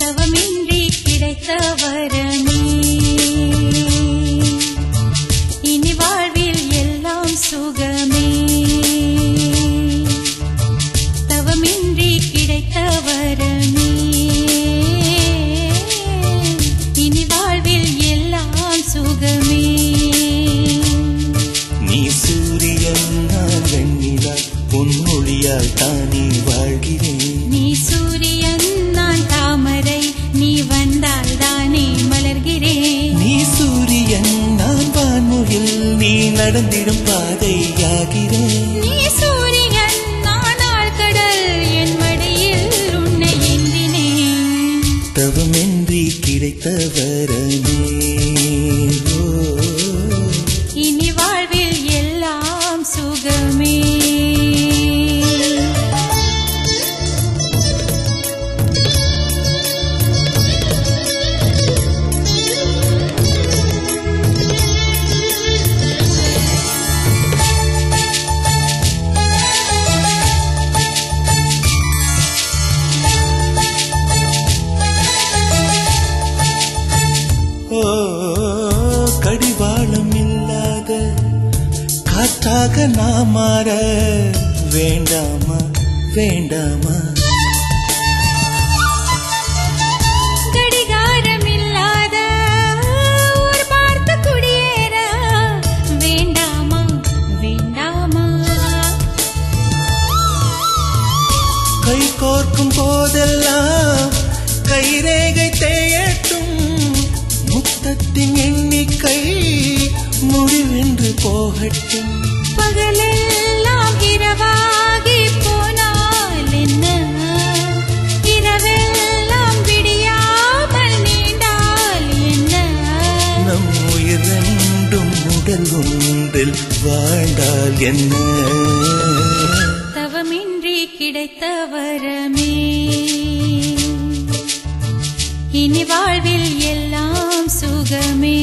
தவமின்றி கிடைத்த வரமே இனி வாழ்வில் எல்லாம் சுகமே தவமின்றி கிடைத்த வரமே இனி வாழ்வில் எல்லாம் சுகமே நீ சூரியன் நான் வெண்ணிலா பொன்மொழியால் தானே வாழ்கிறேன் நீ சூரியன் நான் தாமரை நீ வந்தால் தானே மலர்கிறேன் நீ சூரியன் நான் வான்முகில் நீ நடந்திடும் பாதையாகிறேன் நீ சூரியன் நான் ஆழ்கடல் என் மடியில் உன்னை எண்ணினேன் தவமின்றி கிடைத்த வரமே ஓ, இனி வாழ்வில் எல்லாம் சுகமே ஓ கடிவாளம் இல்லாத காற்றாக நான் மாற வேண்டாமா வேண்டாமா கடிகாரம் இல்லாத ஊர் பார்த்து குடியேற வேண்டாமா வேண்டாமா கை கோர்க்கும் போதெல்லாம் கைரேகை தேயட்டும் முத்தத்தின் எண்ணிக்கை முடிவென்று போகட்டும் பகலெல்லாம் இரவாகி போனால் என்ன இரவெல்லாம் விடியாமல் நீண்டால் என்ன நம் உயிர் ரெண்டும் உடல் ஒன்றில் வாழ்ந்தால் என்ன தவமின்றி கிடைத்த வரமே இனி வாழ்வில் எல்லாம் சுகமே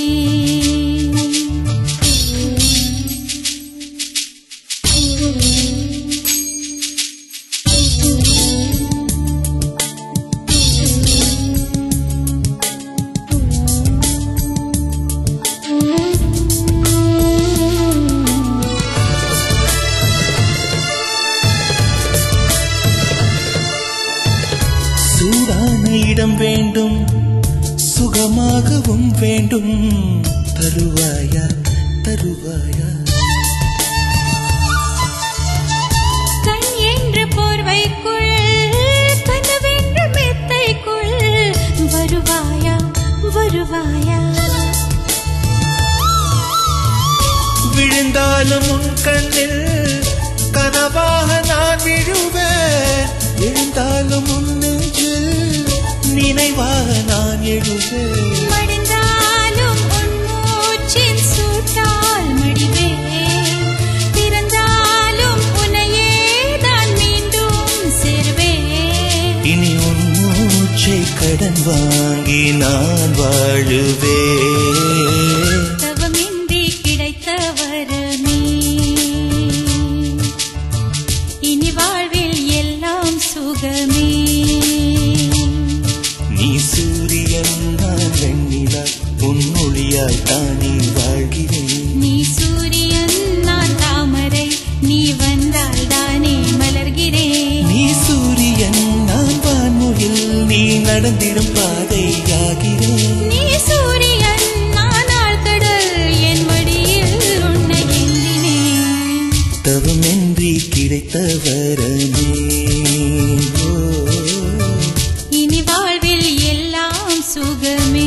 சூடான இடம் வேண்டும் சுகமாகவும் வேண்டும் தருவாயா தருவாயா கண் என்ற போர்வைக்குள் கனவென்ற மெத்தைக்குள் வருவாயா வருவாயா விழுந்தாலும் உன் கண்ணில் கனவாக நான் விழுவேன் எழுந்தாலும் உன் நெஞ்சில் நினைவாக நான் எழுவேன் மடிந்தாலும் உன் மூச்சின் சூட்டால் மடிவேன் பிறந்தாலும் உன்னையே நான் மீண்டும் சேர்வேன் இனி உன் மூச்சை கடன் வாங்கி நான் வாழுவேன் தவமின்றி கிடைத்த வரமே இனி வாழ்வில் எல்லாம் சுகமே நீ சூரியன் நான் வெண்ணிலா பொன்மொழியால் தானே வாழ்கிறேன் நீ சூரியன் நான் தாமரை நீ வந்தால் தானே மலர்கிறேன் நீ சூரியன் நான் வான்முகில் நீ நடந்திடும் பாதையாகிறேன் நீ சூரியன் நான் ஆழ்கடல் என் மடியில் உன்னை எண்ணினேன் தவமின்றி கிடைத்த வரமே ஓ, இனி வாழ்வில் எல்லாம் சுகமே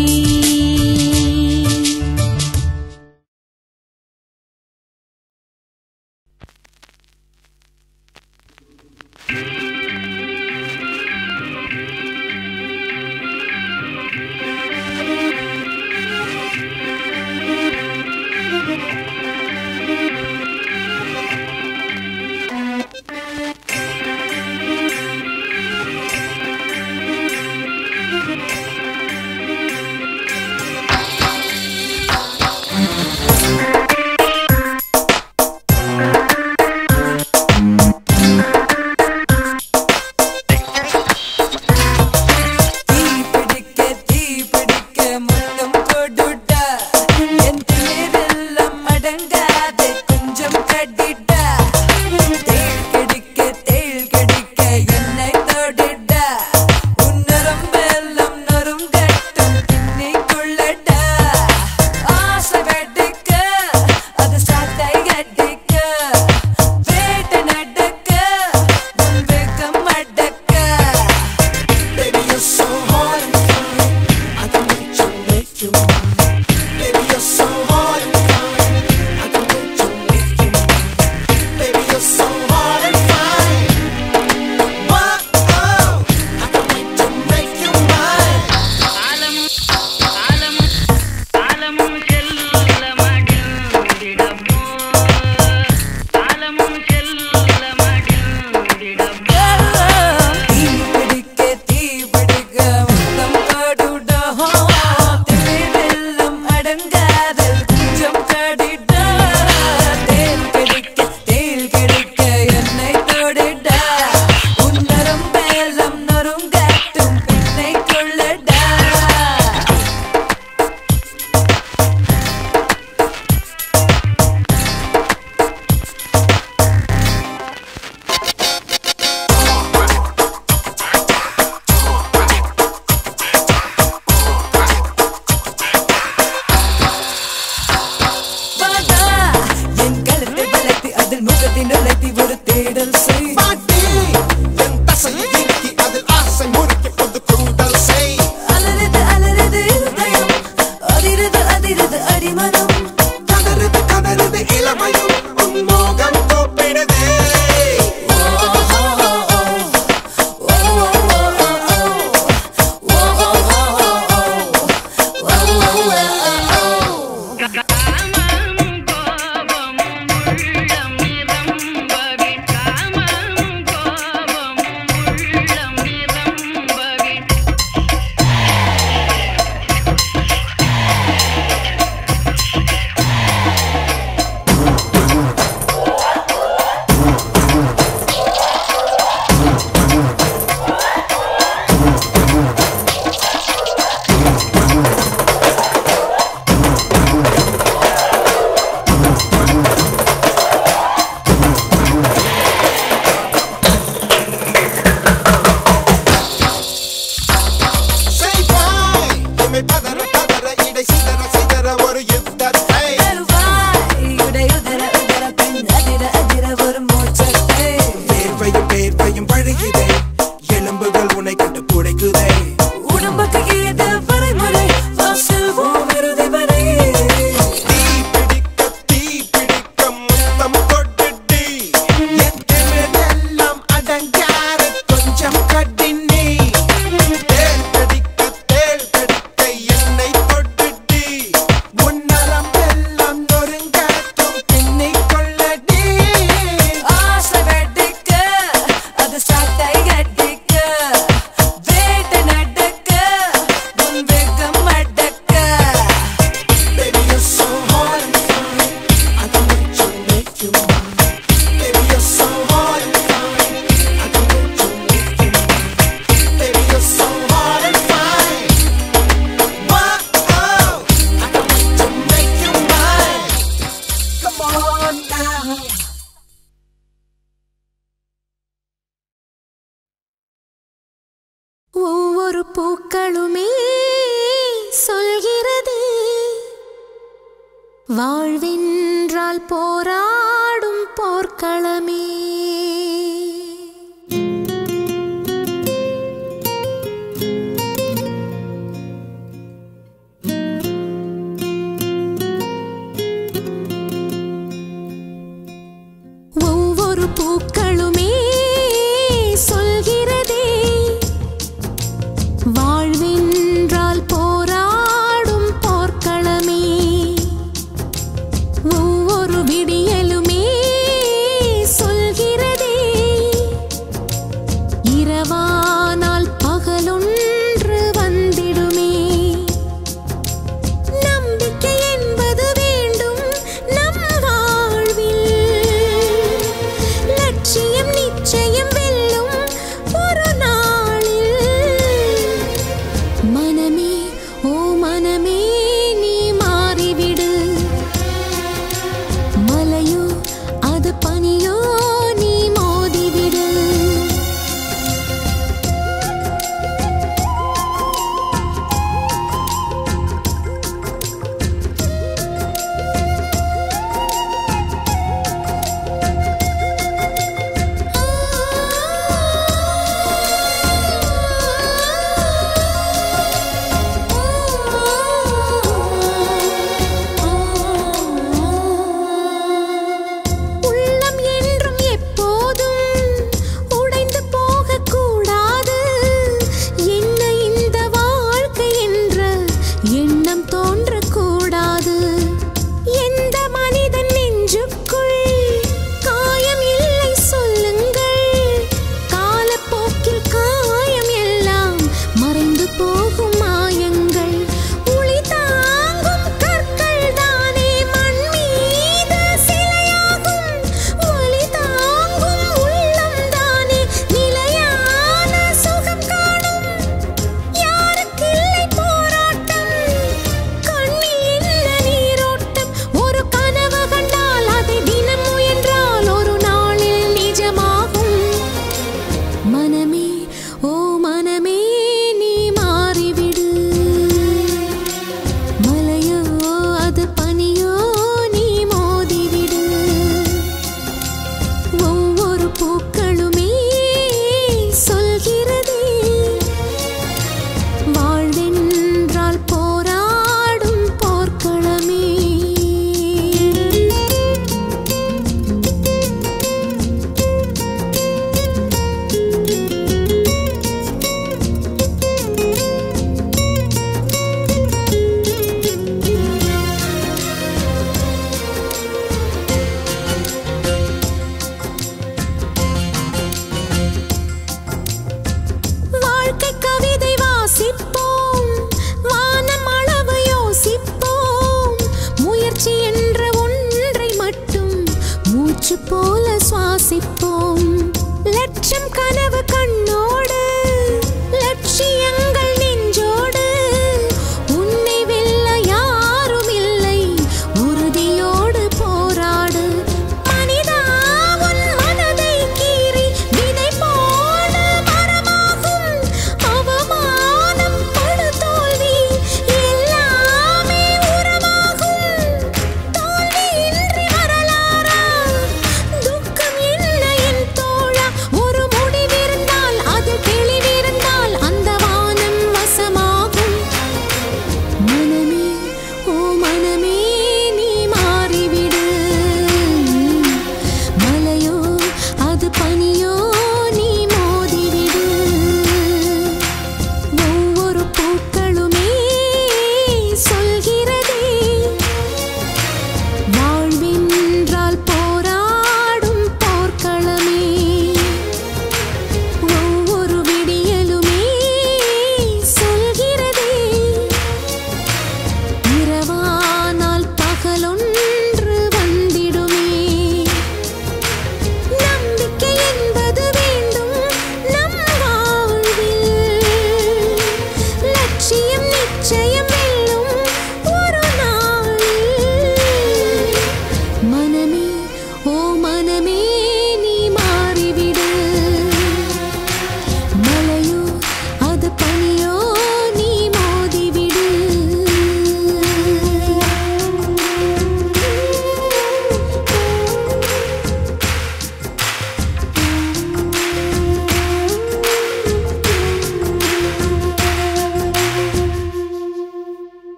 பூமி பதற பதற இடை சிதற சிதற ஒரு யுத்தத்தை வேர்வையும் வேர்வையும் பழகுதே எலும்புகள் உன்னை கண்டு புடைக்குதே தீ பிடிக்க தீ பிடிக்க முத்தம் கொட்டுடி என் திமிரெல்லாம் அடங்கார கொஞ்சம் கடினி தேள் கடிக்க தேள் கடிக்க என்னை தொட்டுடி உன் நரம்பெல்லாம் நொறுங்காட்டும் என்னை கொள்ளடி Baby, you're so hard and fine. I can let you make you mine. Baby, you're so hard and fine. I can let you make you mine. Baby, you're so hard and fine. Whoa, I can let you make you mine. Come on now. ஒவ்வொரு பூக்களுமே சொல்கிறது வாழ்வென்றால் போராடும் போர்க்களமே ஒவ்வொரு பூக்களுமே சொல்கிறதே வாழ்வென்றால் போராடும் போர்க்களமே ஒவ்வொரு விடியலுமே சொல்கிறதே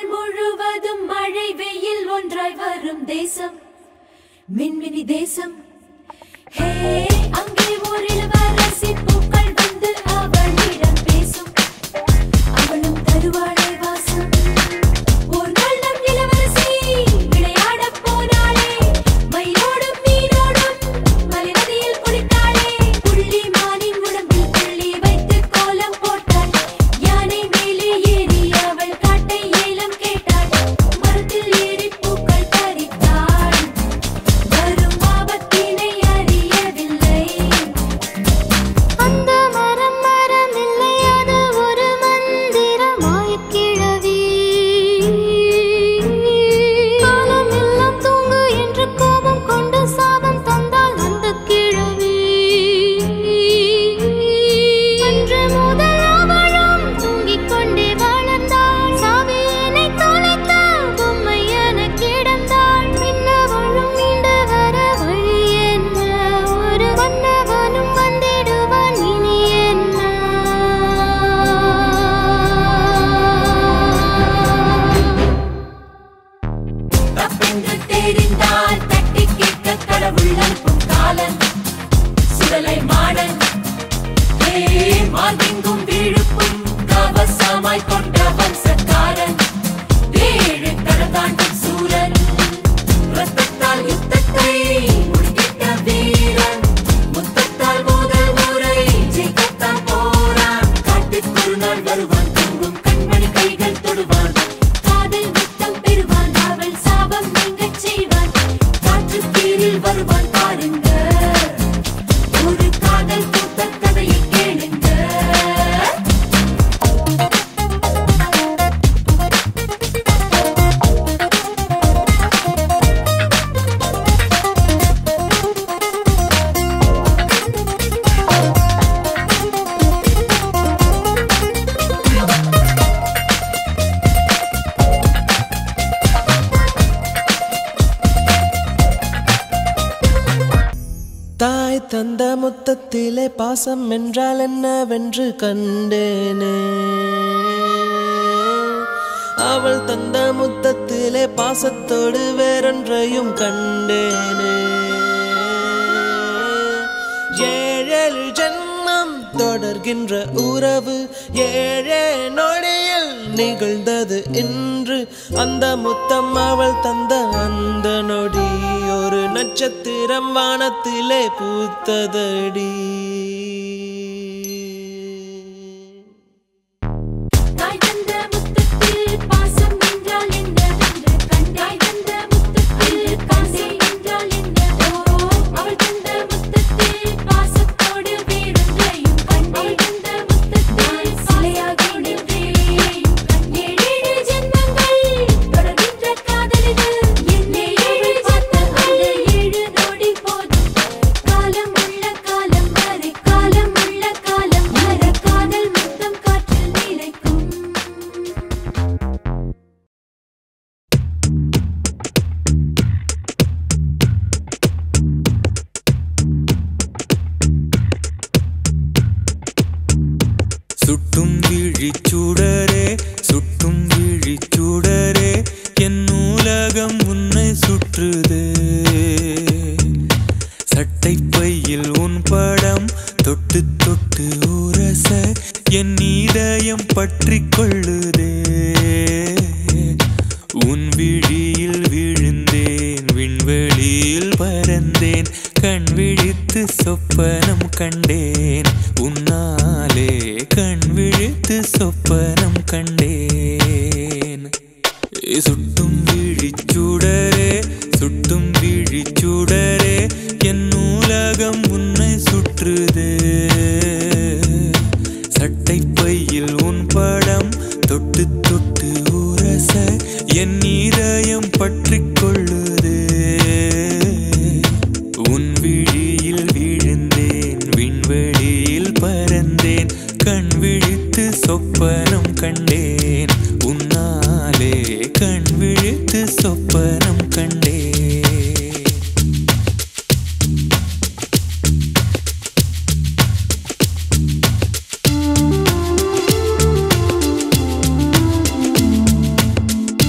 முழுவதும் மழை வெயில் ஒன்றாய் வரும் தேசம் மின்மினி தேசம் ஹே அங்கே ஒரு இளவரசி பூக்கள் வந்து அவளிடம் பேசும் அவளும் தருவாளே வாசம் ஒரு நாள் நம் இளவரசி விளையாடப் போனாளே மயிலோடும் மீனோடும் மலை நதியில் குளித்தாளே புள்ளி மானின் உடம்பில் புள்ளி வைத்து கோலம் போட்டாள் யானை மேலே ஏறி அவள் காட்டை ஏலம் கேட்டாள் மரத்தில் ஏறி பூக்கள் பறித்தாள் வரும் ஆபத்தினை அறியவில்லை அந்த மரம் மரம் இல்லை அது ஒரு மந்திர மாயக்கிழவி காலம் எல்லாம் தூங்கு என்று கோபம் கொண்டு சாபம் தந்தாள் அந்த கிழவி அன்று முதல் அவளும் தூங்கிக் கொண்டே வளர்ந்தாள் சாவியினை தொலைத்த பொம்மை என கிடந்தாள் பின்னவளும் மீண்டு வர வழி என்ன ஒரு மன்னவனும் வந்திடுவான் இனி என்ன தப்பென்று தெரிந்தால் தட்டி கேட்க கடவுள் அனுப்பும் காலன் சுடலை மாடன் ஏ மார்பெங்கும் விழுப்பும் கவசமாய் கொண்ட வம்சக்காரன் ஏழு கடந்தாண்டும் சூரன் ரத்தத்தால் யுத்தத்தை முடித்திட்ட வீரன் முத்தத்தால் முதல் முறை ஜெயிக்கத்தான் போறான் காட்டுக்குள் நாள் வருவான் தூங்கும் கண்மணி கைகள் தொடுவான் காதல் முத்தம் பெறுவான் அவள் சாபம் நீங்கச் செய்வான் காற்று கீழில் வருவான் பாருங்க ஒரு காதல் கூத்த கதையை கேளுங்க தாய் தந்த முத்தத்திலே பாசம் என்றால் என்னவென்று கண்டேனே அவள் தந்த முத்தத்திலே பாசத்தோடு வேறொன்றையும் கண்டேனே ஏழேழு ஜென்மம் தொடர்கின்ற உறவு ஏழே நொடியில் நிகழ்ந்தது இன்று அந்த முத்தம் அவள் தந்த அந்த நொடி ஒரு நட்சத்திரம் வானத்திலே பூத்ததடி தாய் தந்த முத்தத்தில் பாசம் என்றால் என்னவென்று கண்டாய் தந்த முத்தத்தில் பாசம் என்றால் என்னவோ அவள் தந்த முத்தத்தில் பாசத்தோடு வேறொன்றையும் கண்டாய் தந்த முத்தத்தில் சிலையாகி நின்றேன் ஏழேழு ஜென்மங்கள் தொடர்கின்ற காதலிது என்னை ஏழு ஜென்மங்கள் ஏழு நொடி போதும் காலம் உள்ள காலம் வரை காலம் உள்ள காலம் வரை காதல் முத்தம் காற்றில் நிலைக்கும் சுட்டும் விழிச்சுடரே சுட்டும் விழிச்சுடரே என் நூலகம் உன்னை சுற்றுதே சட்டை பையில் உன் படம் தொட்டு தொட்டு உரச என் இதயம் பற்றி கொள்ளுதே உன் விழியில் விழுந்தேன் விண்வெளியில் பறந்தேன் கண் விழித்து சொப்பனம் கண்டேன் உன்னாலே கண் விழித்து சொப்பனம் கண்டேன் சுட்டும் விழிச்சுடரே சுட்டும் விழிச்சுடரே என் நூலகம் உன்னை சுற்றுதே சட்டை பையில் உன் படம் தொட்டு தொட்டு உரச என் இதயம் பற்றி கொள்ளுதே உன் விழியில் விழுந்தேன் விண்வெளியில் பறந்தேன் கண் விழித்து சொப்பனம் கண்டேன் உன்னாலே கண் விழித்து சொப்பனம் கண்டேன் ஆ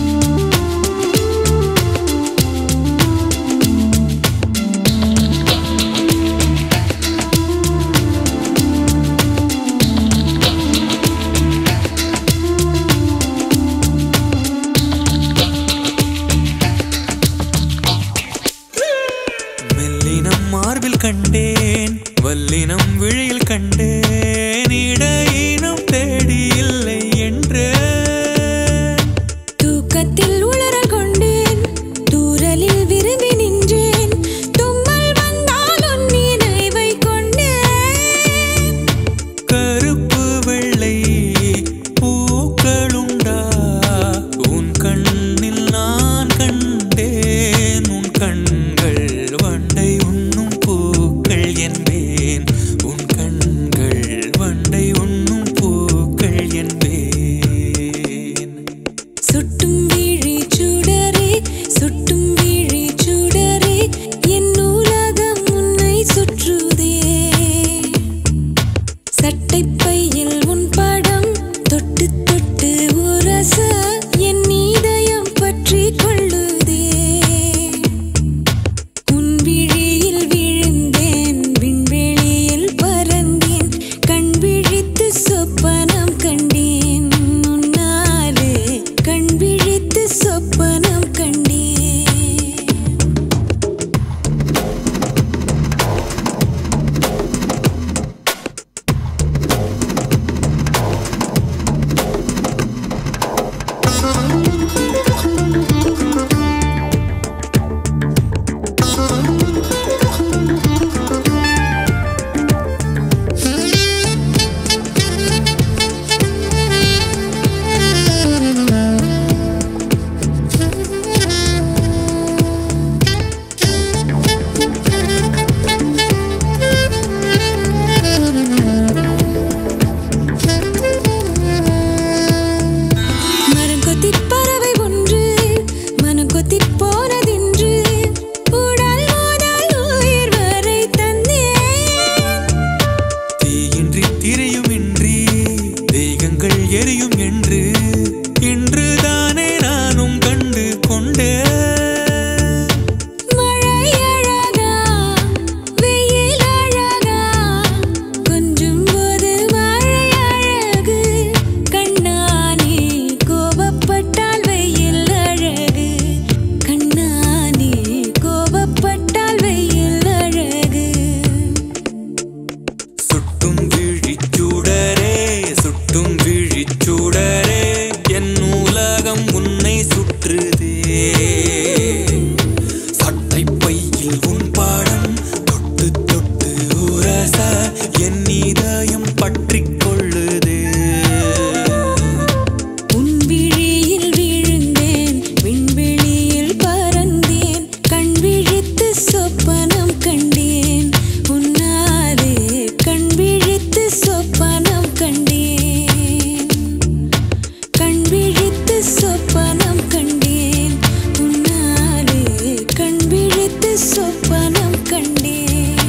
கண்டேன் வல்லினம் விழியில் கண்டேன் இடையினம் தேடி இல்லை என்று தூக்கத்தில் உளறல் கொண்டேன் தூரலில் விரும்பி நின்றேன் தும்மல் வந்தால் உன் நினைவை கொண்டேன் கருப்பு வெள்ளை பூக்களுண்டா உன் கண்ணில் நான் கண்டேன் உன் கண்கள் வண்டை உண்ணும் பூக்கள் என்பேன் உன் கண்கள் வண்டை உண்ணும் பூக்கள் என்பேன் சுட்டும் விழி சுடரே சுட்டும் விழி சுடரே என் உலகம் உன்னை சுற்றுதே சட்டைப் பையில் உன் படம் தொட்டு தொட்டு உரச என் இதயம் பற்றி கொள்ளுதே உன் விழியில் விழுந்தேன் விண்வெளியில் பறந்தேன் கண் விழித்து சொப்பனம் கண்டேன் உன்னாலே கண் விழித்து சொப்பனம் கண்டேன் மரம் கொத்திப் பறவை ஒன்று மனம் கொத்திப் போனதென்று உடல் முதல் உயிர் வரை தந்தேன் தீயின்றி திரையுமின்றி தேகங்கள் எரியும் என்று இன்றுதானே நானும் கண்டு கொண்டேன் மழை அழகா வெயில் அழகா கொஞ்சும் போது மழை அழகு கண்ணானே கோபப்பட்டால் வெயில் அழகு கண்ணானே கோபப்பட்டால் வெயில் அழகு சுட்டும் விழிச்சூடரே சுட்டும் விழிச்சூடரே என் உலகம் உன்னை சுற்றுதே சட்டை பையில் உன் பாடம் தொட்டு தொட்டு உரச என் இதயம் பற்றிக் கொள்ளுதே உன் விழியில் விழுந்தேன் விண்வெளியில் பறந்தேன் கண் விழித்து சொப்பனம் கண்டேன் உன்னாலே கண் விழித்து சொப்பனம் கண்டேன் கண் விழித்து சொப்பனம் கண்டேன் உன்னாலே கண் விழித்து சொப்பனம் கண்டேன்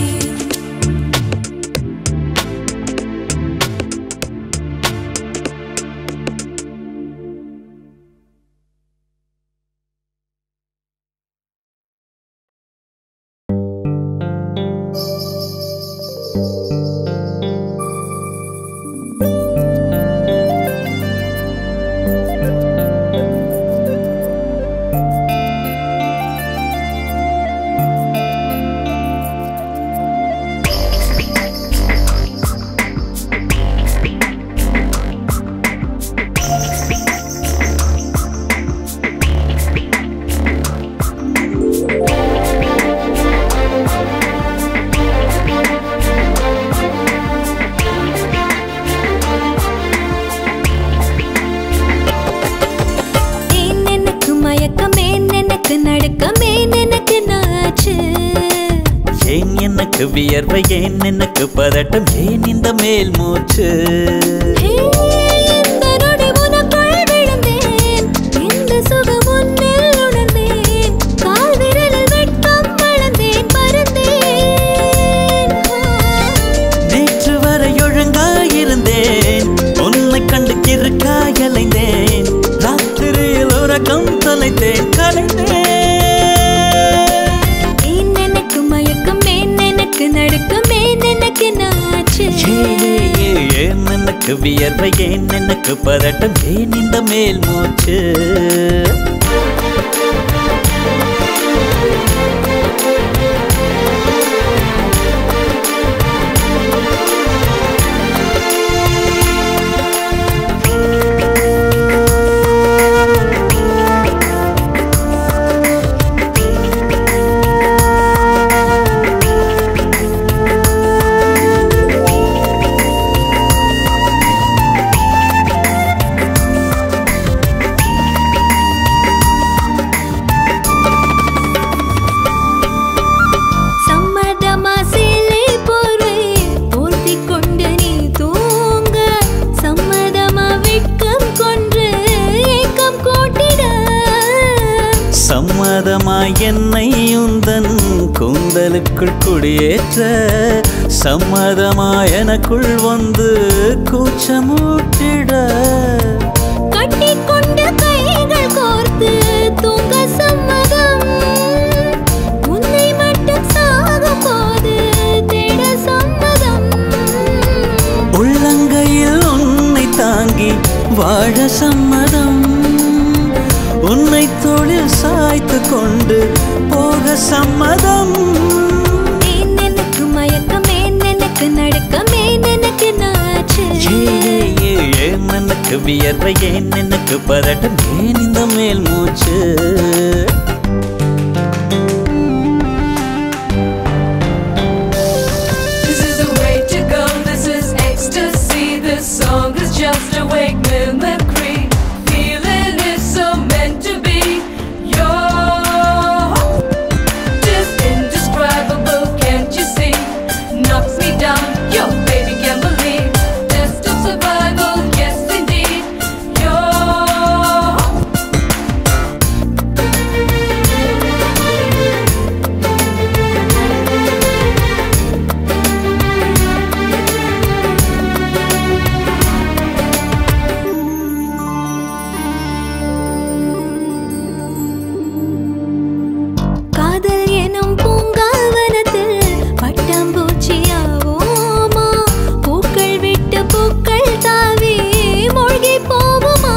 ஏன் எனக்கு மயக்கம் ஏன் எனக்கு நடுக்கம் ஏன் எனக்கு நாச்சு ஏன் எனக்கு வியர்வை ஏன் எனக்கு பதட்டம் ஏன் இந்த மேல் மூச்சு ஹே, இந்த நொடி உனக்குள் விழுந்தேன் இந்த சுகம் உன்னில் உணர்ந்தேன் கால் விரலில் வெட்கம் வளர்ந்தேன் மறந்தேன் நேற்று வரை ஒழுங்காயிருந்தேன் உன்னை கண்டு கிறுக்காய் அலைந்தேன் ராத்திரியில் உறக்கம் தொலைத்தேன் கலைந்தேன் ஏன் எனக்கு மயக்கம் ஏன் எனக்கு நடுக்கம் ஏன் எனக்கு நாச்சு ஏ, ஏ, ஏ, ஏன் எனக்கு வியர்வை ஏன் எனக்கு பதட்டம் ஏன் இந்த மேல் மூச்சு ஏன் சம்மதமாய் என்னை உந்தன் கூந்தலுக்குள் குடியேற்ற சம்மதமாய் எனக்குள் வந்து கூச்சமூட்டிட கட்டிக்கொண்ட கைகள் கோர்த்து தூங்க சம்மதம் உன்னை மட்டும் சாகும் போது தேட சம்மதம் உள்ளங்கையில் உன்னை தாங்கி வாழ சம்மதம் உன்னை தோளில் சாய்த்து கொண்டு போக சம்மதம் ஏன் எனக்கு மயக்கம் ஏன் எனக்கு நடுக்கம் ஏன் எனக்கு நாச்சு ஏ, ஏ, ஏன் எனக்கு வியர்வை ஏன் எனக்கு பதட்டம் ஏன் இந்த மேல் மூச்சு This is the way to go, this is ecstasy. This song is just a wake mimicry. Feeling is so meant to be. You're just indescribable, can't you see? Knocks me down, yo, baby, can't believe. Test of survival, yes, indeed. You're காதல் எனும் பூங்காவனத்தில் பட்டாம்பூச்சியாவோமா பூக்கள் விட்டு பூக்கள் தாவி மூழ்கி போவோமா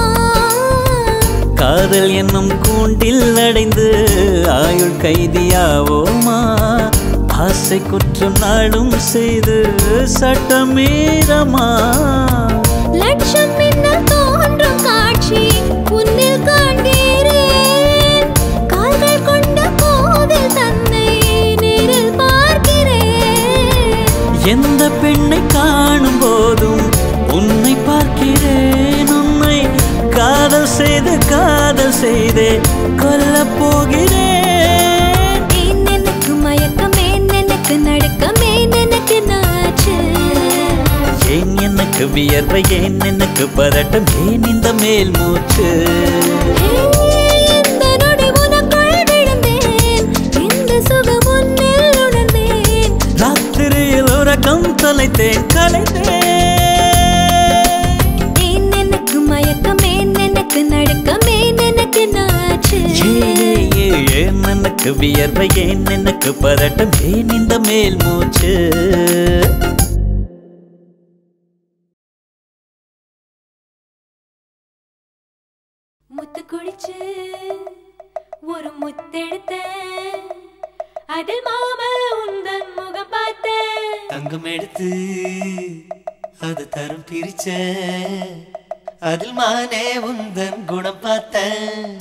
காதல் என்னும் கூண்டில் அடைந்து ஆயுள் கைதியாவோமா ஆசை குற்றம் நாளும் செய்து சட்டமீறமா லட்சம் மின்னல் தோன்றும் காட்சி உன்னில் காண்கிறேன் கால்கள் கொண்ட கோவில் தன்னை நேரில் பார்க்கிறேன் எந்த பெண்ணை காணும் போதும் உன்னை பார்க்கிறேன் உன்னை காதல் செய்து காதல் செய்தே கொல்லப் போகிறேன் ஏன் எனக்கு மயக்கம் ஏன் எனக்கு நடுக்கம் ஏன் எனக்கு நாச்சு ஏன் எனக்கு வியர்வை ஏன் எனக்கு பதட்டம் ஏன் இந்த மேல் மூச்சு இந்த நொடி உனக்குள் விழுந்தேன் இந்த சுகம் உன்னில் உணர்ந்தேன் ராத்திரியில் உறக்கம் தொலைத்தேன் கலைத்தேன் ஏன் எனக்கு மயக்கம் ஏன் எனக்கு நடுக்கம் ஏன் எனக்கு நாச்சு ஏ, ஏ, ஏன் எனக்கு வியர்வை ஏன் எனக்கு பதட்டம் ஏன் இந்த மேல் மூச்சு முத்து குடிச்சு ஒரு முத்தெடுத்த அதில் மாம உந்தன் முகம் பார்த்தேன் தங்கம் எடுத்து அது தரும் பிரிச்ச அதில் மானே உந்தன் குணம் பார்த்தேன்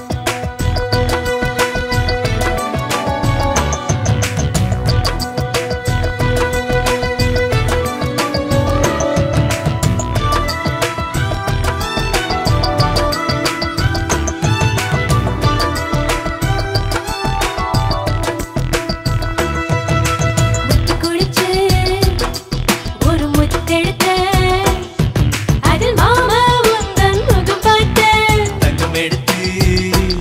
முத்து குடிச்சு ஒரு முத்தெடுத்த அதில் மாம உந்தன் முகம் பார்த்தேன் தங்கம் எடுத்து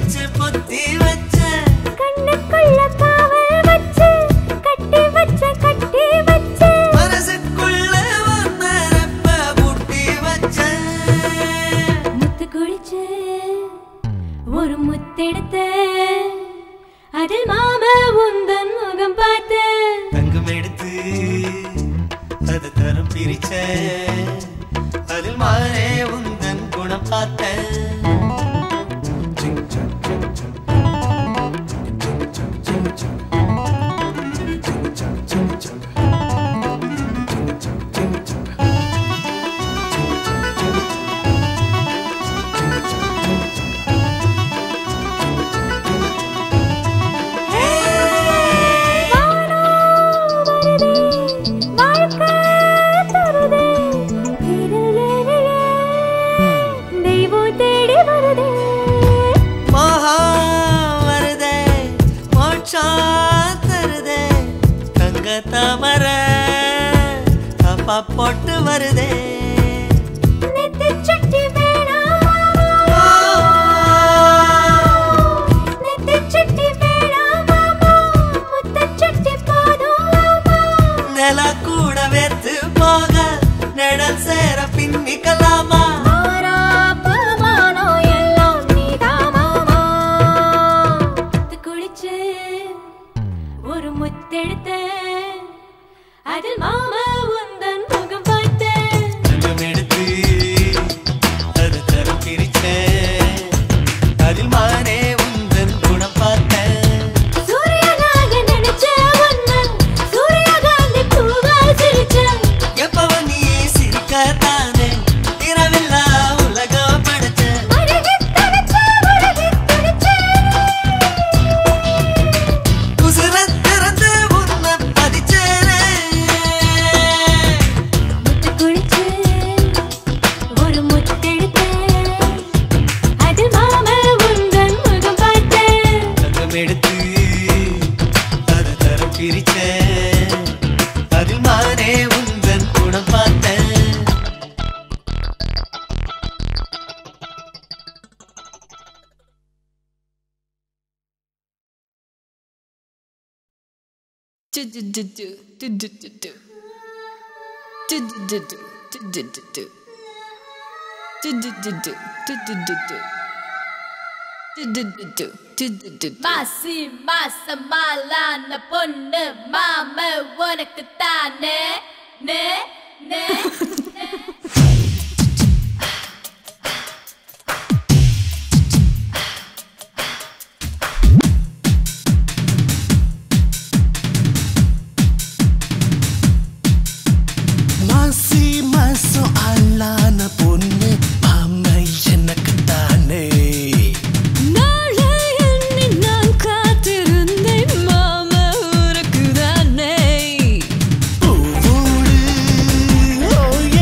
வச்சு பொத்தி வச்ச கண்ணுக்குள்ள காவல் வச்சு கட்டி வச்ச கட்டி வச்ச மனசுக்குள்ள ஒன்னரப்ப பூட்டி வச்ச முத்து குளிச்சு ஒரு முத்தெடுத்த அதில் மாம உந்தன் முகம் பார்த்து தங்கம் எடுத்து அது தரம் பிரிச்ச அதில் மாறே உந்தன் குணம் பார்த்தேன் வாழ்க்கை தருதே திருநெறியே தெய்வம் தேடி வருதே மோகா வருதே மோட்சம் தருதே தங்க தாமர அப்பா போட்டு வருதே நெத்திச் சுட்டி வேணாமா நெத்திச் சுட்டி வேணாமாமா முத்தச் சுட்டி போதுமாமா நில கூட வேத்து போக நிழல் சேர பின்னிக்கலாமா ஆராப்பமானோ எல்லாம் நீதாமாமா முத்து குளிச்சு ஒரு முத்தெடுத்த அதில் மாமா உந்தன் முகம் பார்த்தேன் தங்கம் எடுத்து அது தரம் பிரிச்சேன் அதில் மானே உந்தன் குணம் பார்த்தேன் சூரியனாக நினைச்ச உன்னை சூரியகாந்தி பூவா சிரிச்ச எப்பவ நீ சிரிக்கத்தானே இரவில்லா உலகம் படைச்ச அழகித் தனிச்ச உலகித் துடிச்ச உசுர திறந்து உன்னை பதிச்சேனே முத்து குளிச்சு ஒரு முத்தெடுத்த அதில் மாமா உந்தன் முகம் பார்த்தேன் தங்கம் எடுத்து அது தரம் பிரிச்சேன் அதில் மானே உந்தன் குணம் பார்த்தேன் மாசி மாசமாலான பொண்ணு மாம உனக்கு தானே நே நே மாசி மாசம் ஆளான பொண்ணு மாமை எனக்கு தானே நாளை எண்ணி நான் காத்திருந்தேன் மாமா உனக்கு தானே பூவோடு ஓ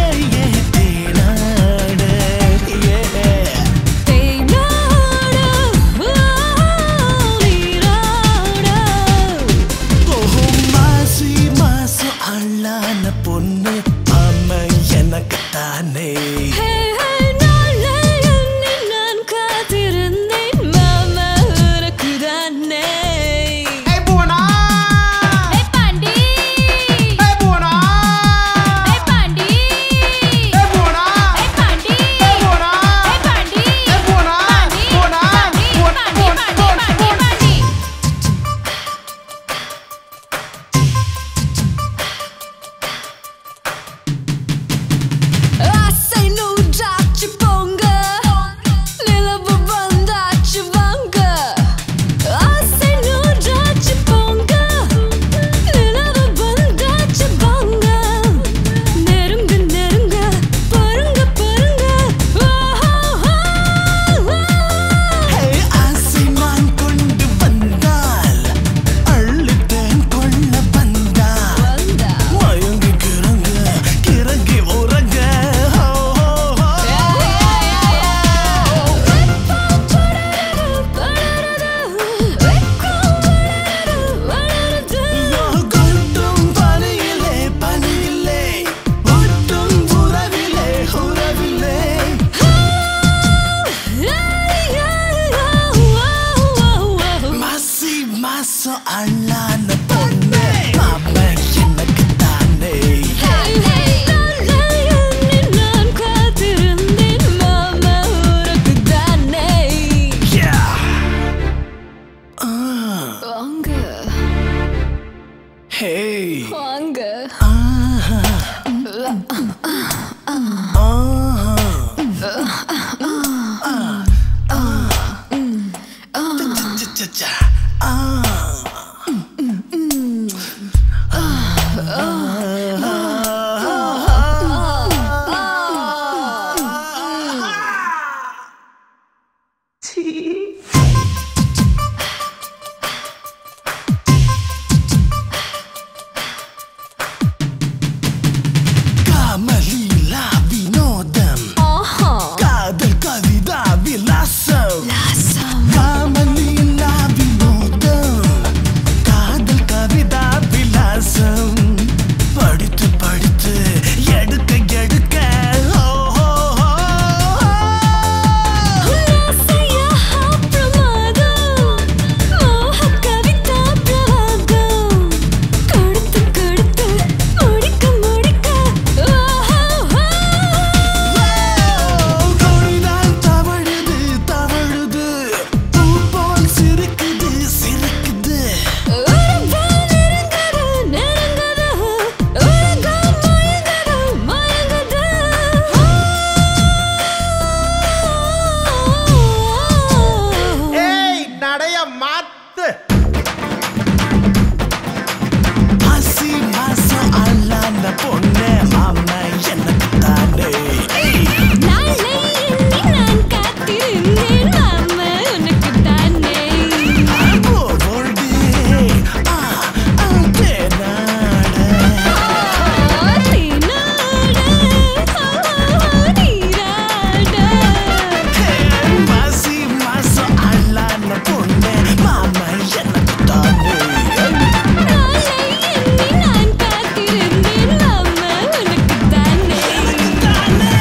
அழான பொண்ணு மாமா எனக்கு தானே நான் காத்திருந்தேன் மாமா உனக்கு தானே வாங்க ஹே வாங்க காமலீலா வினோதம் ஆஹா காதல் கவிதா விலாசம் லாசம் காமலீலா வினோதம் காதல் கவிதா விலாசம் படித்து படித்து எடுக்க எடுக்க ஓ, ஓ, ஓ, ஓ. லாசையா பிரமாதம் மோக கவிதா பிரவாகம் கொடுத்து கொடுத்து முடிக்க முடிக்க ஓஹோ கொடிதான் தவழுது தவழுது பூ போல் சிரிக்குது சிரிக்குது ஒரு பால் நெருங்குது நெருங்குது உலகம் மயங்குது மயங்குது ஏய் நடைய மாத்து ஆசி மாசம் அல்லாத பொண்ணு மாமா எனக்கு தானே நாளை எண்ணி நான் காத்திருந்தேன் மாமா உனக்கு தானே போவோடு ஆ ஆ தேனாட மாசி மாசம் அல்லாத பொண்ணு மாமா எனக்கு தானே தானே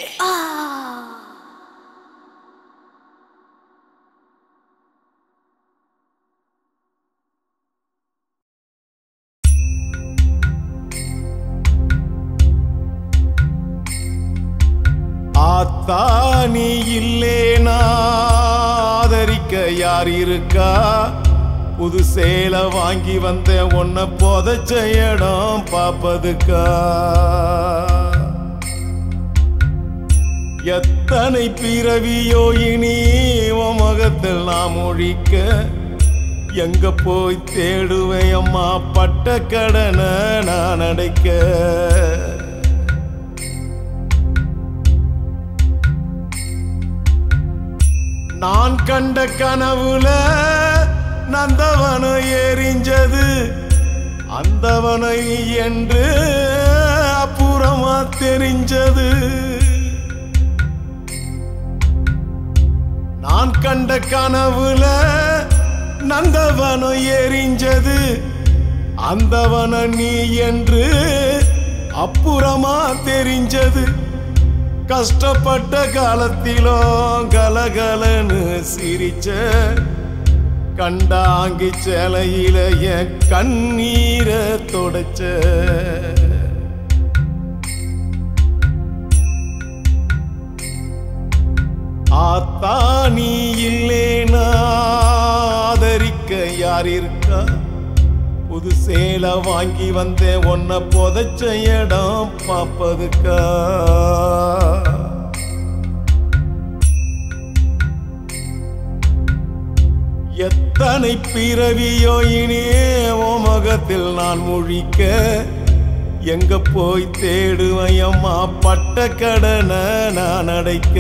ஆத்தா நீ இல்லேனா ஆதரிக்க யார் இருக்கா புது சேலை வாங்கி வந்த உன்னை புதைச்ச இடம் பாப்பதுக்கா எத்தனை பிறவியோ இனி உன் முகத்தில் நாம் ஒழிக்க எங்க போய் தேடுவேன் அம்மா பட்ட கடனை நான் அடைக்க நான் கண்ட கனவுல நந்தவனம் எரிஞ்சது அந்தவனை என்று அப்புறமா தெரிஞ்சது நான் கண்ட கனவுல நந்தவனம் எரிஞ்சது அந்தவன நீ என்று அப்புறமா தெரிஞ்சது கஷ்டப்பட்ட காலத்திலும் கலகலன்னு சிரிச்ச கண்டாங்கி சேலையில என் கண்ணீரை தொடச்ச ஆத்தா நீ இல்லேனா ஆதரிக்க யார் இருக்கா புது சேலை வாங்கி வந்தேன் உன்னை புதைச்ச இடம் பாப்பதுக்கா எத்தனை பிறவியோ இனியே உன் முகத்தில் நான் முழிக்க எங்க போய் தேடுவேன் அம்மா பட்ட கடனை நான் அடைக்க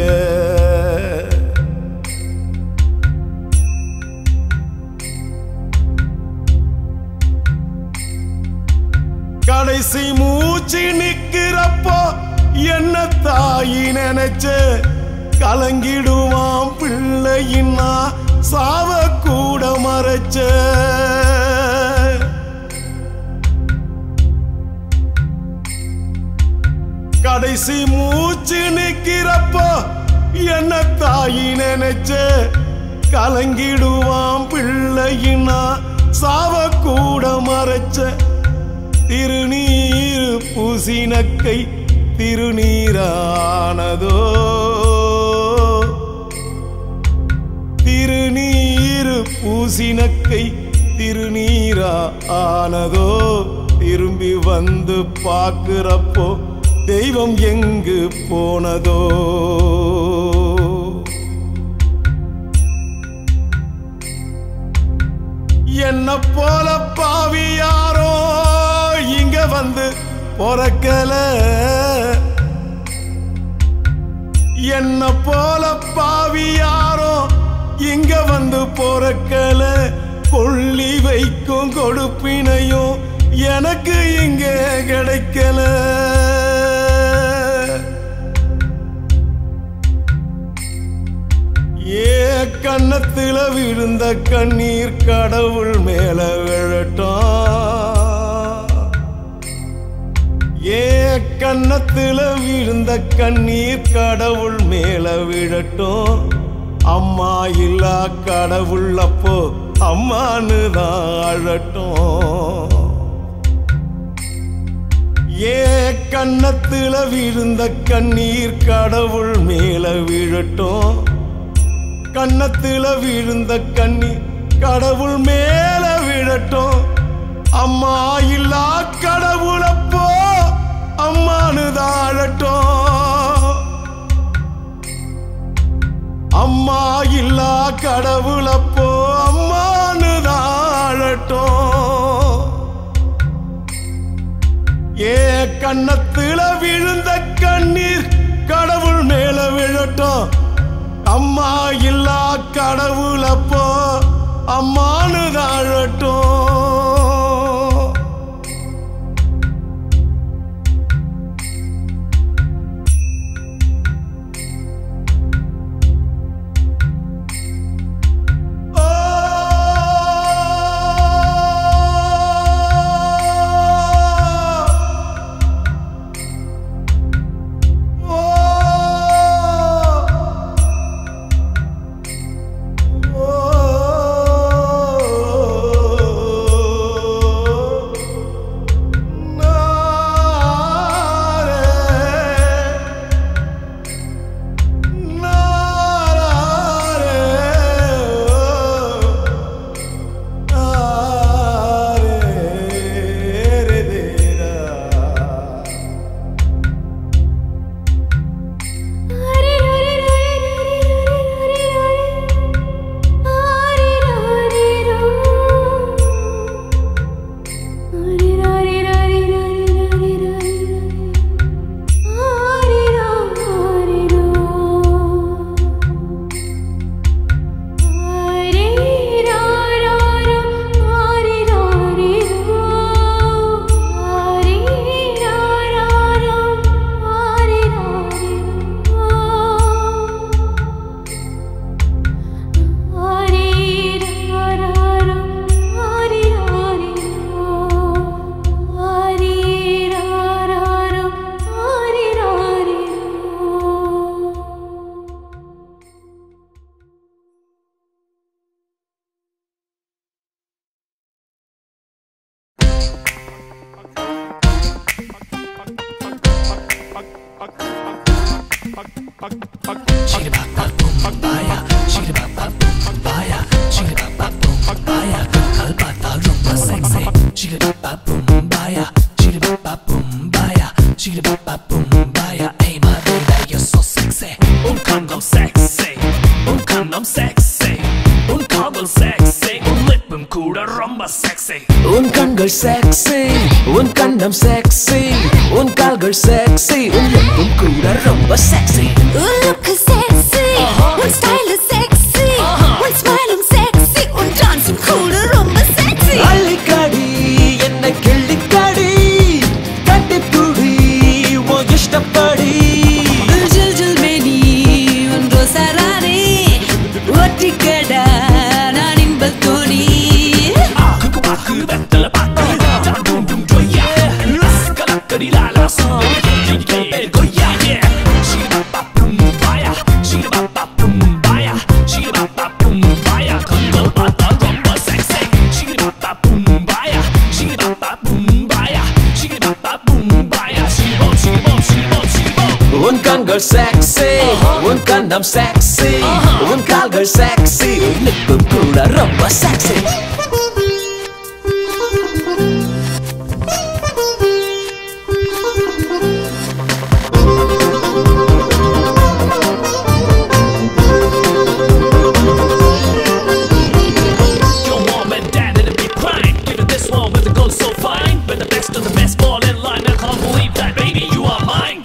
கடைசி மூச்சு நிக்கிறப்போ என்ன தாயி நினைச்ச கலங்கிடுவான் பிள்ளையின்னா சாவ கூட மறைச்ச கடைசி மூச்சு நிக்கிறப்போ என்ன தாயி நினைச்ச கலங்கிடுவான் பிள்ளையினா சாவ கூட மறைச்ச திருநீர் பூசினக்கை திருநீரானதோ திருநீர் பூசினக்கை திருநீரா ஆனதோ திரும்பி வந்து பார்க்கிறப்போ தெய்வம் எங்கு போனதோ என்ன போல பாவி யாரோ இங்க வந்து பொறக்கல என்ன போல பாவி யாரோ இங்க வந்து பொறக்கல கொள்ளி வைக்கும் கொடுப்பினையும் எனக்கு இங்க கிடைக்கல ஏ கன்னத்துல விழுந்த கண்ணீர் கடவுள் மேல விழட்டும் ஏ கன்னத்துல விழுந்த கண்ணீர் கடவுள் மேல விழட்டும் அம்மா இல்லா கடவுள் அப்போ அம்மான்னு தான் அழட்டும் ஏ கன்னத்துல விழுந்த கண்ணீர் கடவுள் மேல விழட்டும் கன்னத்துல விழுந்த கண்ணீர் கடவுள் மேல விழட்டும் அம்மா இல்லா கடவுளப்போ அம்மானு தாழட்டும் அம்மா இல்லா கடவுளப்போ அம்மானு தாழட்டும் ஏ கன்னத்துல விழுந்த கண்ணீர் கடவுள் மேல விழட்டும் அம்மா இல்லா கடவுள் அப்போ அம்மானு தாழட்டும் Un condom sexy, un condom sexy, un condom sexy, un லிப்பும் கூட ரொம்ப sexy. உன் கண்கள் sexy உன் கண்ணம் sexy உன் கால்கள் sexy உன் லிப்பும் கூட ரொம்ப sexy உன் look is sexy, உன் style is sexy, உன் smile உம் sexy, உன் dance உம் கூட ரொம்ப sexy. அள்ளிக்கடி என்ன கிள்ளிக்கடி கட்டிப்புடி உன் இஷ்டப்படி ஜில் ஜில் மேனி, உன் ரோசா ராணி, ஒட்டிக்கடா நான் இன்பத் தோணி. குக்கு பாக்கு வெத்தல பாக்கு, டாம் டும் டும் ஜொய்யா. கலக்கடி லாலா சோ, கே கொய்யா, yeah. She ba ba boom baya, she ba ba boom baya, she கண்கள் sexy உன் கண்ணம் sexy உன் கால்கள் sexy உன் லிப்பும் கூட ரொம்ப sexy Your mom and dad and a big crying. Give it this one with the gold so fine. But the best of the best fall in line. I can't believe that, baby, you are mine.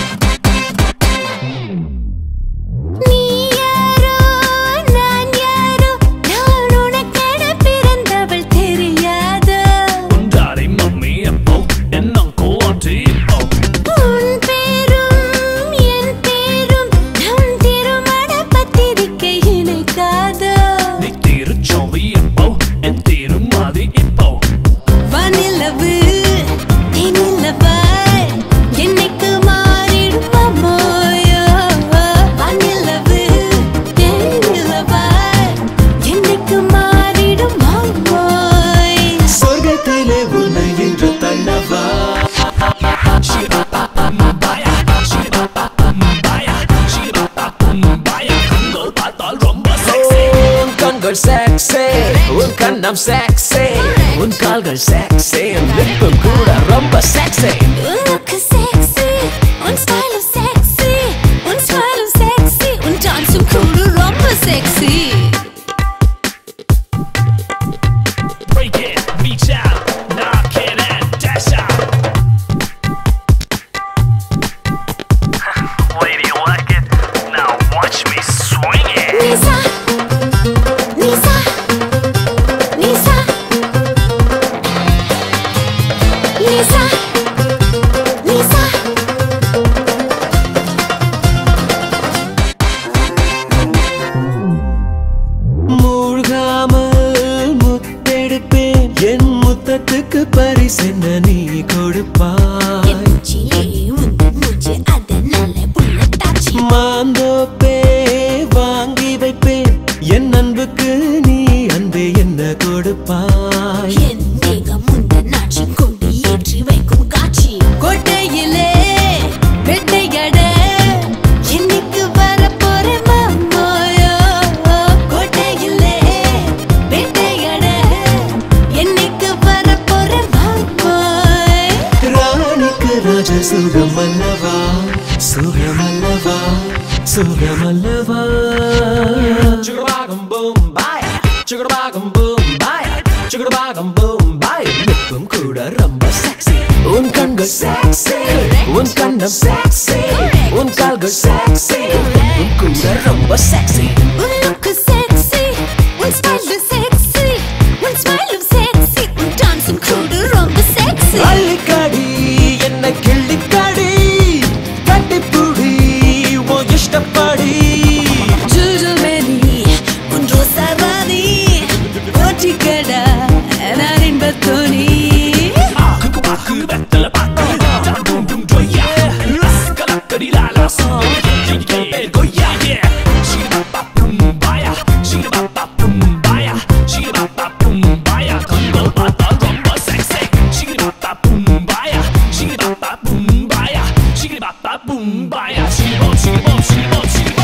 நீ யாரோ நான் யாரோ நான் உனக்கென பிறந்தவள் தெரியாதோ Daddy, mommy, and Bo, and uncle, auntie, oh. உன் பேரும் என் பேரும் நம் திருமண பத்திரிகை இணைக்காதோ நீ தீரு ஜோலி இப்போ என் தீரு மாதி இப்போ வானிலவு தேனிலவாய் என்னைக்கு மாறிடும் அம்மோயோ வானிலவு தேனிலவாய் என்னைக்கு மாறிடும் அம்மோய் சொர்க்கத்திலே உன்னை என்று தள்ளவா Baya, shiraba, baya, shiraba, baya. கண்கள் பார்த்தால் ரொம்ப sexy. உன் கண்கள் sexy உன் கண்ணம் sexy உன் கால்கள் sexy உன் லிப்பும் கூட ரொம்ப sexy உன் look is sexy உன் style is sexy உன் smile is sexy உன் டான்ஸும் கூட ரொம்ப sexy Break it, reach out, knock it and dash out. Lady, you like it? Now watch me swing it. Nisa Nisa Nisa Nisa Nisa மூழ்காமல் முத்தெடுப்பேன் என் முத்தத்துக்கு பரிசென்ன நீ கொடுப்பாய் மூச்சிலே உந்தன் மூச்சு அதனால புல்லட்டாச்சு மாந்தோப்பே வாங்கி வைப்பேன் என் அன்புக்கு நீ அன்பே என்ன கொடுப்பாய் என் தேகம் உந்தன் ஆட்சி கொண்டு ஏற்றி வைக்கும் காட்சி கோட்டையிலே வெட்டையட என்னைக்கு வர போற மாமோயோ கோட்டையிலே வெட்டையட என்னைக்கு வர போற மாமோய் ராணிக்கு ராஜ சுகமல்லவா சுகமல்லவா சுகமல்லவா சுகபாகம் பூம் பாய் சுகபாகம் பூம் பாய் சுகபாகம் பூம் பாய் லிப்பும் கூட ரொம்ப sexy உன் கண்கள் sexy உன் கண்ணம் sexy உன் கால்கள் sexy லிப்பும் கூட ரொம்ப sexy உன் look is sexy உன் style is sexy உன் smile is sexy உன் டான்ஸும் கூட ரொம்ப sexy அள்ளிக்காடி என்ன கிள்ளிக்காடி கட்டிப்புடி ஓ இஷ்டப்படி ஜுஜுமெனி உன் ரோசாவாதி போற்றிக்கடா நான் இன்பத்தோனி 그 배틀 바꿔 둥둥 줘야 라스카라까리라라 이게 거야 시르바빠 뿜바야 시르바빠 뿜바야 시르바빠 뿜바야 건걸 받아 ரொம்ப sexy 시르바빠 뿜바야 시르바빠 뿜바야 시르바빠 뿜바야 시르범 시르범 시르범 시르범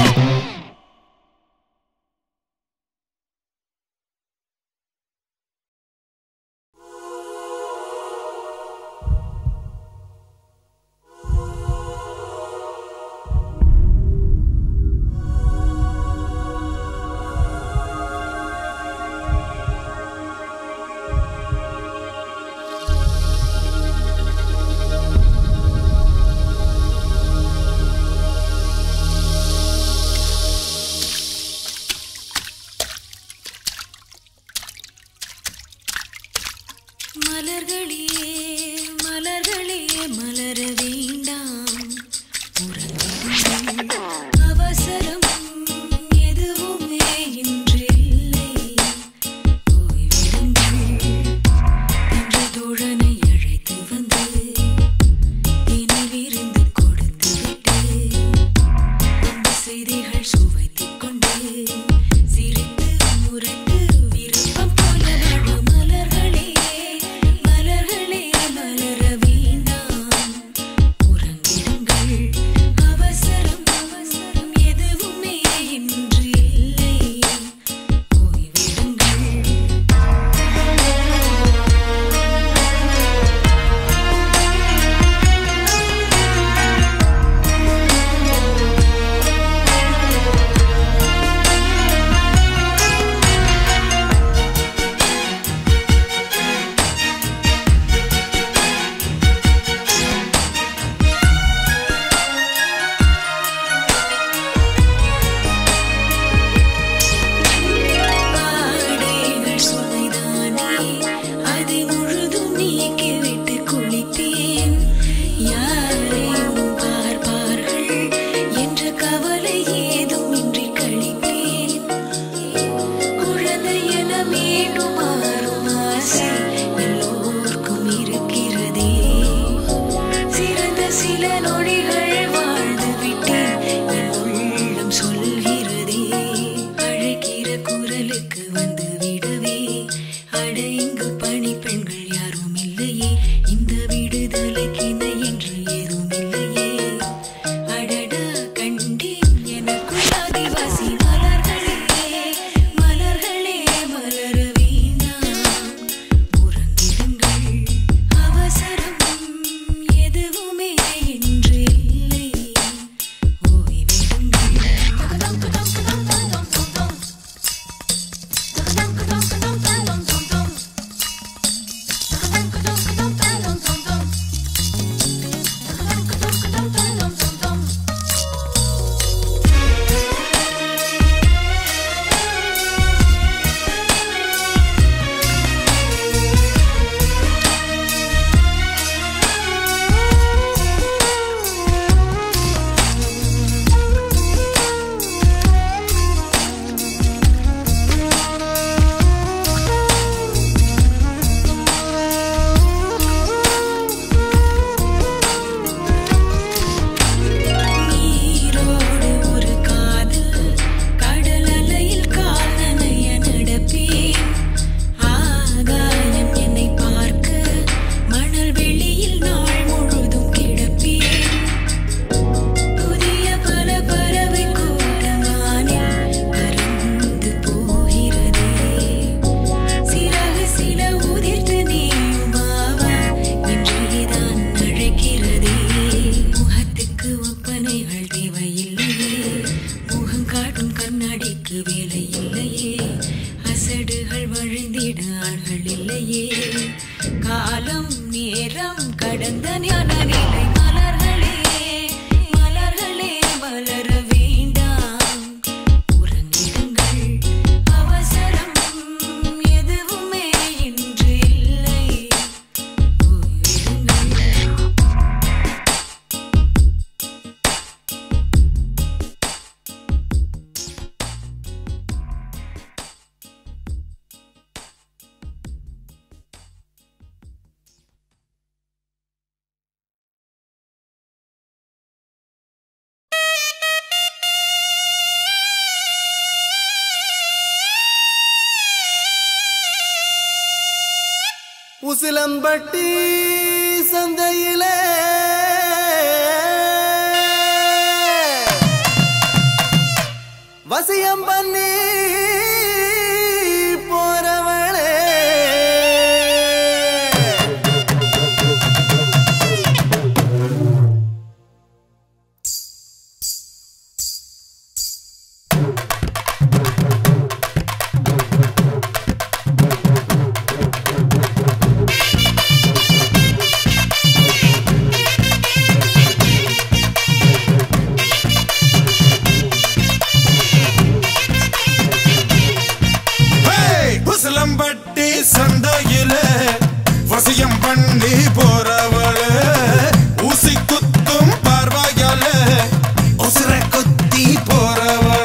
மலர்களே மலர்களே மலர வேண்டாம் உறங்கிடுங்கள். அவசரம் எதுவுமே இன்றில்லை ஓய்விடுங்கள் என்று தோழனை அழைத்து வந்து நினைவிருந்து கொடுத்து விட்டு அந்த செய்திகள் சுவைத்துக் கொண்டு சிரித்து முரண்டு விருப்பம் போல வாழும் மலர்களே மலர்களே மலர வேண்டாம் மீண்டும் மாறும் ஆசை எல்லோருக்கும் இருக்கிறதே சிறந்த சில நொடிகள் வாழ்ந்து விட்டேன் என் உள்ளம் சொல்கிறதே அழைக்கிற குரலுக்கு வந்து விடவே அட இங்கு பணி பெண்கள் யாரும் இல்லையே இந்த விடுதலைக்கு இணை என்று ஏதும் இல்லையே அடடா கண்டேன் எனக்குள் ஆதிவாசி மலர்களே மலர்களே மலர வீணாம் உறங்கிடுங்கள் அவசரம் எதுவுமே என்று இல்லை நீரோடு ஒரு காதல் கடல் அலையில் கால் நனைய நடப்பேன் ஆகாயம் என்னை பார்க்க மணல் வெளியில் நாள் முழுதும் கிடப்பேன் புதிய பல பறவை கூட்டமானில் பறந்து போகிறதே சிறகு சில உதிர்த்து நீயும் வாவா என்றேதான் அழைக்கிறதே முகத்துக்கு ஒப்பனைகள் தேவையில்லையே முகம் காட்டும் கண்ணாடிக்கு வேலை இல்லையே அசடுகள் வழிந்திட ஆள்கள் இல்லையே காலம் நேரம் கடந்த ஞான நிலை மலர்களே மலர்களே மலர வேண்டாம் உறங்கிடுங்கள் அவசரம் எதுவுமே இன்று இல்லை உசிலம்பட்டி சந்தையிலே வசியம் பண்ணி போறவளே உசிலம்பட்டி சந்தையில வசியம் பண்ணி போறவள ஊசி குத்தும் பார்வையால உசிர குத்தி போறவள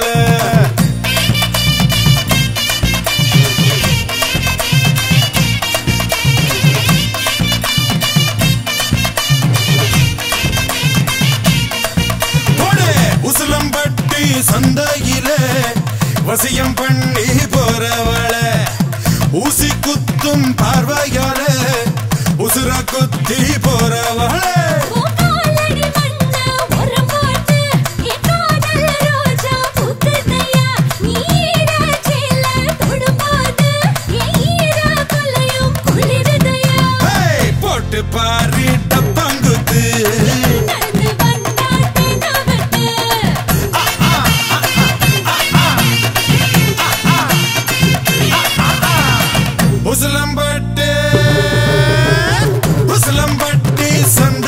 போடு உசிலம்பட்டி சந்தையில வசியம் பண்ணி போறவள ஊசி குத்தும் பார்வையால உசுர குத்தி போறவள போட்டு பாரு டப்பாங்குத்து உசிலம்பட்டு உசிலம்பட்டி சந்தை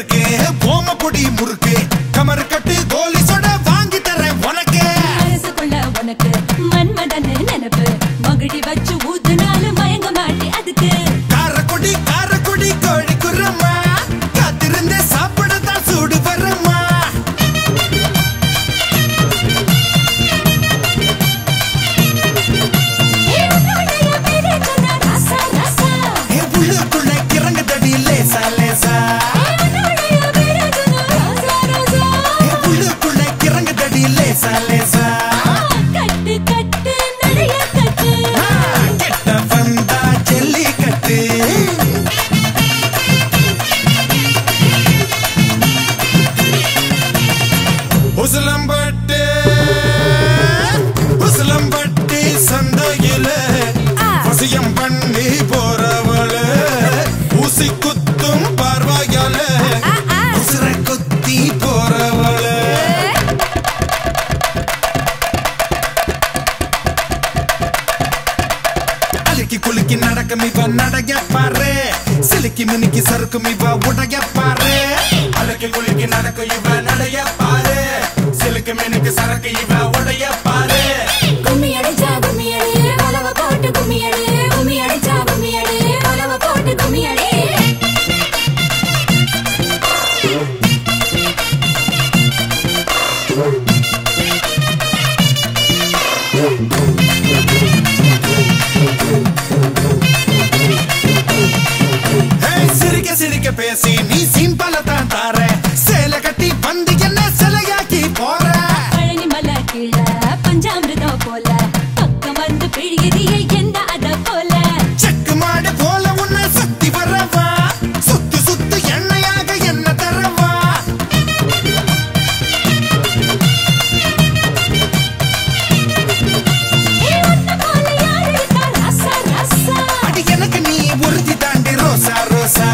சரக்கு ஓமப்பொடி முறுக்கு கமர் கட்டு கோலி சொட வாங்கி தரேன் உனக்கு மனசுக்குள்ள உனக்கு மன்மதன்னு நினைப்பு மகிழி வச்சு ஊத்துனாலும் மயங்க மாட்டி அதுக்கு காரக்குடி காரக்குடி கோழி குரம்மா காத்திருந்தே சாப்பிடத்தான் சூடு வரம்மா என் உள்ளுக்குள்ள கிறங்கு தடி லேசா லேசா என் உள்ளுக்குள்ள கிறங்கு தடி லேசா லேசா கட்டு கட்டு நிறைய கட்டு கிட்ட வந்தா ஜல்லிக்கட்டு உசிலம்பட்டு உசிலம்பட்டி சந்தையில வசியம் பண்ணி போறவள ஊசி குத்தும் பார்வையால உசிர குத்தி போறவள அழுக்கி குலுக்கி நடக்கும் இவ நடைய பாரு சிலுக்கி மினுக்கி சறுக்கும் இவ உடைய பாரு அழுக்கி குலுக்கி நடக்கும் இவ நடைய பாரு சிலுக்கு மினுக்கு சரக்கு இவ உடைய பாரு கும்மி அடிச்சா கும்மி அடி வலவ போட்டு கும்மி அடி கும்மி அடிச்சா கும்மி அடி வலவ போட்டு கும்மி அடி ஏய், சிரிக்க சிரிக்க பேசி நீ சிம்பல தான் தார சேலை கட்டி வந்து என்ன சிலையாக்கி போற பழனி மலை கீழ பஞ்சாமிர்தம் போல பக்கம் வந்து பிழியறிய என்ன அத போல செக்கு மாடு போல உன்னை சுத்தி வரவா சுத்து சுத்து எண்ணெயாக என்ன தரவா அடி எனக்கு நீ உறுதி தாண்டி ரோசா ரோசா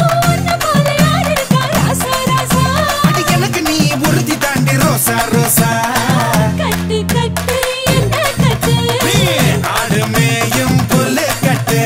அடி எனக்கு நீ உறுதி தாண்டி ரோசா ரோசா கட்டு கட்டு என்ன கட்டு நீ ஆடு மேயும் புல்லு கட்டு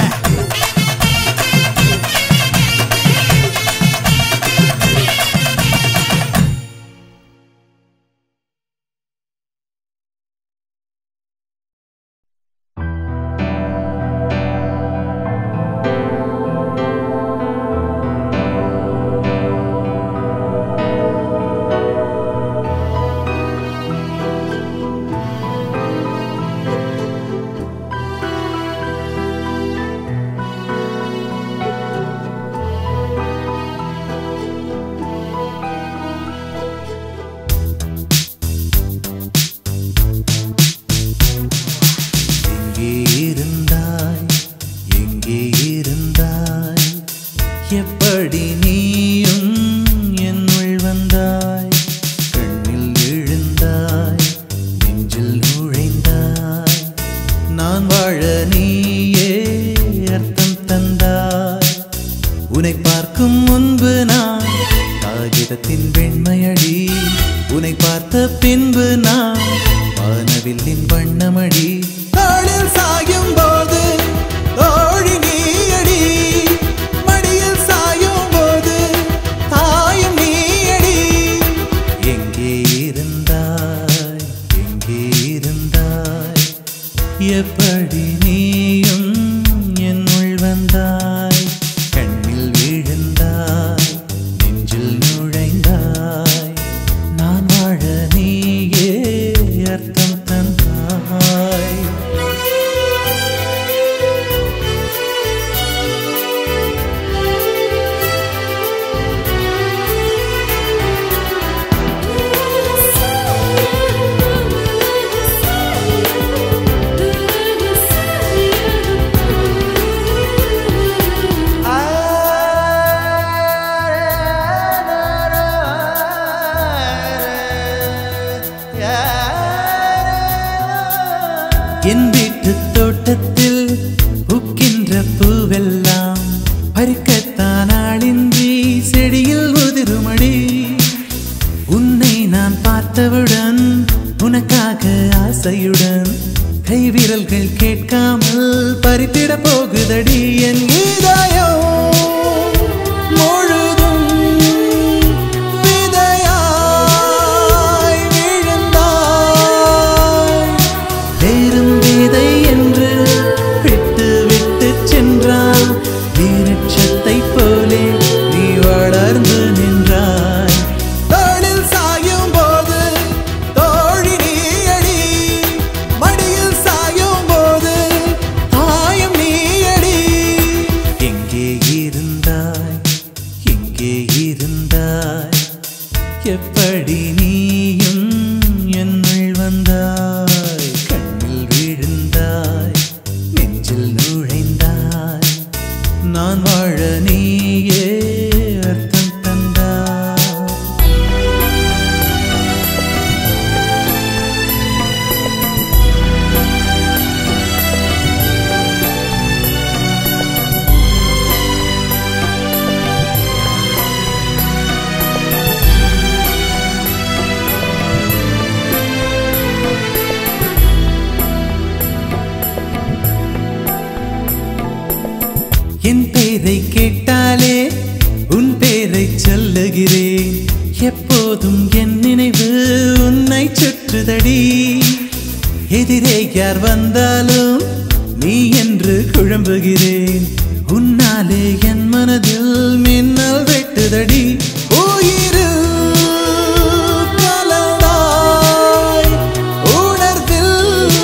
எங்கே இருந்தாய் எங்கே இருந்தாய் எப்படி நீயும் என்னுள் வந்தாய் கண்ணில் எழுந்தாய் நெஞ்சில் நுழைந்தாய் நான் வாழ நீயே அர்த்தம் தந்தாய் உன்னை பார்க்கும் முன்பு நான் காகிதத்தின் வெண்மையடி உன்னை பார்த்த பின்பு நான் வானவில்லின் வண்ணமடி தாளில் சாயும் போது தோழி நீயடி மடியில் சாயும் போது தாயும் நீயடி எங்கே இருந்தாய் எங்கே இருந்தாய் எப்படி நீயும் என்னுள் வந்தாய் கண்ணில் விழுந்தாய் நெஞ்சில் நுழைந்தாய் நான் வாழ நீயே அர்த்தம் தந்தாய் என் வீட்டு தோட்டத்தில் பூக்கின்ற பூவெல்லாம் பறிக்கத்தான் ஆளின்றி செடியில் உதிருமடி உன்னை நான் பார்த்தவுடன் உனக்காக ஆசையுடன் கைவிரல்கள் கேட்காமல் பறித்திட போகுதடி என் இதயம் முழுதும் எப்படி நீயும் என்னுள் வந்தாய் கண்ணில் விழுந்தாய் நெஞ்சில் நுழைந்தாய் நான் வாழ நீயே அர்த்தம் தந்தாய் என் பேரை கேட்டாலே உன் பேரை சொல்லுகிறேன் எப்போதும் என் நினைவு உன்னை சுற்றுதடி எதிரே யார் வந்தாலும் நீ என்று குழம்புகிறேன் உன்னாலே என் மனதில் மின்னல் வெட்டுதடி உயிரில் கலந்தாய், உணர்வில்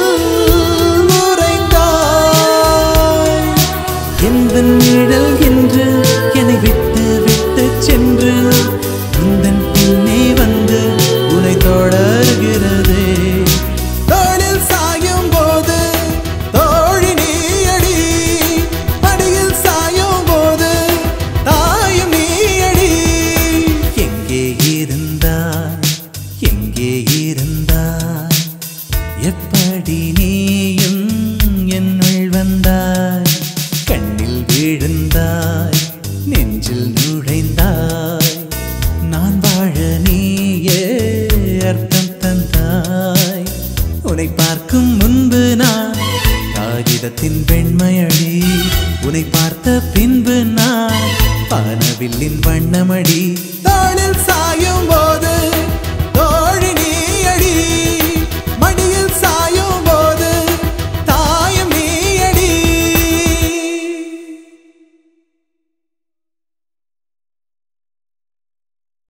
உறைந்தாய். எந்த நிழல் என்று என்னை விட்டு விட்டு சென்று உந்தன் பின்னே வந்து உனை தொடர்கிறதே தோளில் சாயும் போது தோழி நீயடி அடியில் சாயும் போது தாயும் நீயடி எங்கே இருந்தாய் எங்கே இருந்தாய் எப்படி நீயும் என்னுள் வந்தாய் கண்ணில் விழுந்தாய் நெஞ்சில் நுழைந்தாய் நான் வாழ நீயே அர்த்தம் தந்தாய் உன்னை பார்க்கும் முன்பு நான் காகிதத்தின் வெண்மையடி உன்னை பார்த்த